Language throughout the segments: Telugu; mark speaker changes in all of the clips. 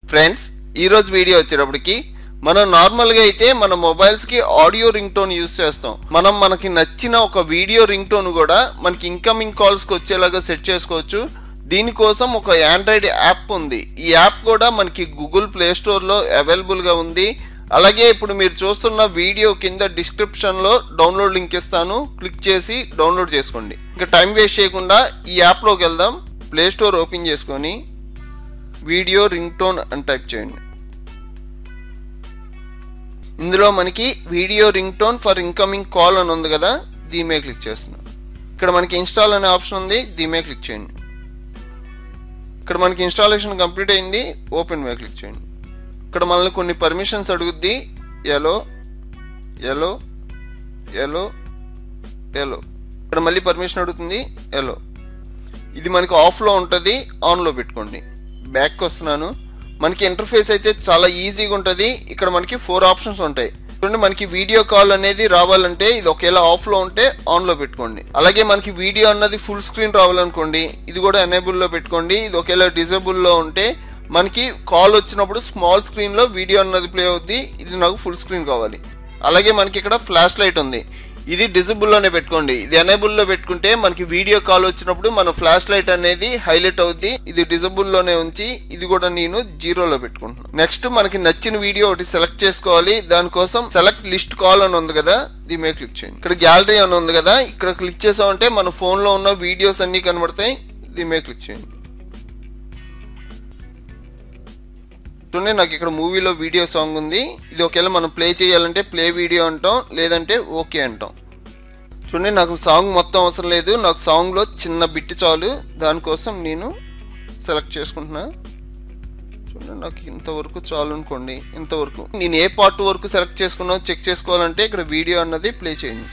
Speaker 1: ఫ్రెండ్స్ ఈరోజు వీడియో వచ్చేటప్పటికి మనం నార్మల్గా అయితే మన మొబైల్స్కి ఆడియో రింగ్ టోన్ యూస్ చేస్తాం మనం మనకి నచ్చిన ఒక వీడియో రింగ్ టోన్ కూడా మనకి ఇన్కమింగ్ కాల్స్కి వచ్చేలాగా సెట్ చేసుకోవచ్చు దీనికోసం ఒక ఆండ్రాయిడ్ యాప్ ఉంది ఈ యాప్ కూడా మనకి గూగుల్ ప్లే స్టోర్లో అవైలబుల్గా ఉంది అలాగే ఇప్పుడు మీరు చూస్తున్న వీడియో కింద డిస్క్రిప్షన్లో డౌన్లోడ్ లింక్ ఇస్తాను క్లిక్ చేసి డౌన్లోడ్ చేసుకోండి ఇంకా టైం వేస్ట్ చేయకుండా ఈ యాప్లోకి వెళ్దాం ప్లే స్టోర్ ఓపెన్ చేసుకొని వీడియో రింగ్ టోన్ అని టైప్ చేయండి ఇందులో మనకి video ring tone for incoming call అని ఉంది కదా దీని మీద క్లిక్ చేస్తున్నాం ఇక్కడ మనకి ఇన్స్టాల్ అనే ఆప్షన్ ఉంది దీని మీద క్లిక్ చేయండి ఇక్కడ మనకి ఇన్స్టాలేషన్ కంప్లీట్ అయింది ఓపెన్ మీద క్లిక్ చేయండి ఇక్కడ మనల్ని కొన్ని పర్మిషన్స్ అడుగుద్ది ఎలో ఎలో ఎలో ఎలో ఇక్కడ మళ్ళీ పర్మిషన్ అడుగుతుంది ఎలో ఇది మనకి ఆఫ్లో ఉంటుంది ఆన్లో పెట్టుకోండి బ్యాక్ వస్తున్నాను మనకి ఇంటర్ఫేస్ అయితే చాలా ఈజీగా ఉంటుంది ఇక్కడ మనకి ఫోర్ ఆప్షన్స్ ఉంటాయి చూడండి మనకి వీడియో కాల్ అనేది రావాలంటే ఇది ఒకవేళ ఆఫ్లో ఉంటే ఆన్లో పెట్టుకోండి అలాగే మనకి వీడియో అన్నది ఫుల్ స్క్రీన్ రావాలనుకోండి ఇది కూడా ఎనేబుల్లో పెట్టుకోండి ఇది ఒకవేళ డిజేబుల్లో ఉంటే మనకి కాల్ వచ్చినప్పుడు స్మాల్ స్క్రీన్లో వీడియో అన్నది ప్లే అవుద్ది ఇది నాకు ఫుల్ స్క్రీన్ కావాలి అలాగే మనకి ఇక్కడ ఫ్లాష్ లైట్ ఉంది ఇది డిజబుల్లోనే పెట్టుకోండి ఇది ఎనేబుల్లో పెట్టుకుంటే మనకి వీడియో కాల్ వచ్చినప్పుడు మన ఫ్లాష్ లైట్ అనేది హైలైట్ అవుద్ది ఇది డిజబుల్లోనే ఉంచి ఇది కూడా నేను జీరోలో పెట్టుకుంటున్నాను నెక్స్ట్ మనకి నచ్చిన వీడియో ఒకటి సెలెక్ట్ చేసుకోవాలి దానికోసం సెలెక్ట్ లిస్ట్ కాల్ అని ఉంది కదా దీని మీద క్లిక్ చేయండి ఇక్కడ గ్యాలరీ అని ఉంది కదా ఇక్కడ క్లిక్ చేసామంటే మన ఫోన్లో ఉన్న వీడియోస్ అన్ని కనబడతాయి దీని మీద క్లిక్ చేయండి చూడండి నాకు ఇక్కడ మూవీలో వీడియో సాంగ్ ఉంది ఇది ఒకవేళ మనం ప్లే చేయాలంటే ప్లే వీడియో అంటాం లేదంటే ఓకే అంటాం చూడండి నాకు సాంగ్ మొత్తం అవసరం లేదు నాకు సాంగ్లో చిన్న బిట్ చాలు దానికోసం నేను సెలెక్ట్ చేసుకుంటున్నా చూడండి నాకు ఇంతవరకు చాలు అనుకోండి ఇంతవరకు నేను ఏ పార్ట్ వరకు సెలెక్ట్ చేసుకున్నా చెక్ చేసుకోవాలంటే ఇక్కడ వీడియో అన్నది ప్లే చేయండి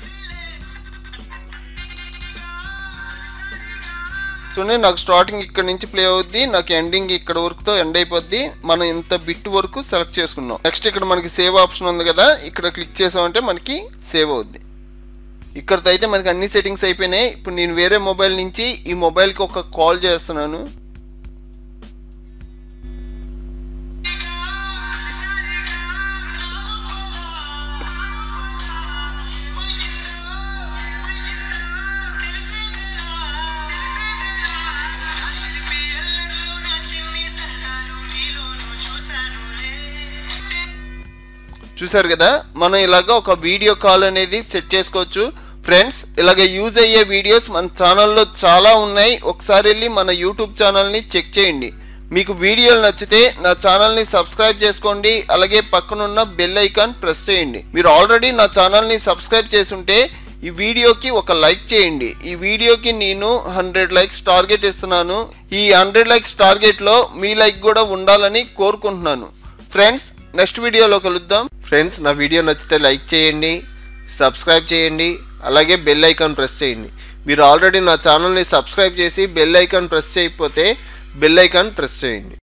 Speaker 1: చూడండి నాకు స్టార్టింగ్ ఇక్కడ నుంచి ప్లే అవుద్ది నాకు ఎండింగ్ ఇక్కడ వరకుతో ఎండ్ అయిపోద్ది మనం ఇంత బిట్ వరకు సెలెక్ట్ చేసుకున్నాం నెక్స్ట్ ఇక్కడ మనకి సేవ్ ఆప్షన్ ఉంది కదా ఇక్కడ క్లిక్ చేసామంటే మనకి సేవ్ అవుద్ది ఇక్కడతో అయితే మనకి అన్ని సెట్టింగ్స్ అయిపోయినాయి ఇప్పుడు నేను వేరే మొబైల్ నుంచి ఈ మొబైల్కి ఒక కాల్ చేస్తున్నాను చూసారు కదా మనం ఇలాగ ఒక వీడియో కాల్ అనేది సెట్ చేసుకోవచ్చు ఫ్రెండ్స్ ఇలాగ యూజ్ అయ్యే వీడియోస్ మన ఛానల్లో చాలా ఉన్నాయి ఒకసారి వెళ్ళి మన యూట్యూబ్ ఛానల్ని చెక్ చేయండి మీకు వీడియోలు నచ్చితే నా ఛానల్ని సబ్స్క్రైబ్ చేసుకోండి అలాగే పక్కనున్న బెల్ ఐకాన్ ప్రెస్ చేయండి మీరు ఆల్రెడీ నా ఛానల్ని సబ్స్క్రైబ్ చేసుంటే ఈ వీడియోకి ఒక లైక్ చేయండి ఈ వీడియోకి నేను హండ్రెడ్ లైక్స్ టార్గెట్ ఇస్తున్నాను ఈ హండ్రెడ్ లైక్స్ టార్గెట్లో మీ లైక్ కూడా ఉండాలని కోరుకుంటున్నాను ఫ్రెండ్స్ నెక్స్ట్ వీడియోలో కలుద్దాం ఫ్రెండ్స్ నా వీడియో నచ్చితే లైక్ చేయండి సబ్స్క్రైబ్ చేయండి అలాగే బెల్ ఐకాన్ ప్రెస్ చేయండి మీరు ఆల్రెడీ నా ఛానల్ని సబ్స్క్రైబ్ చేసి బెల్ ఐకాన్ ప్రెస్ చేయకపోతే బెల్ ఐకాన్ ప్రెస్ చేయండి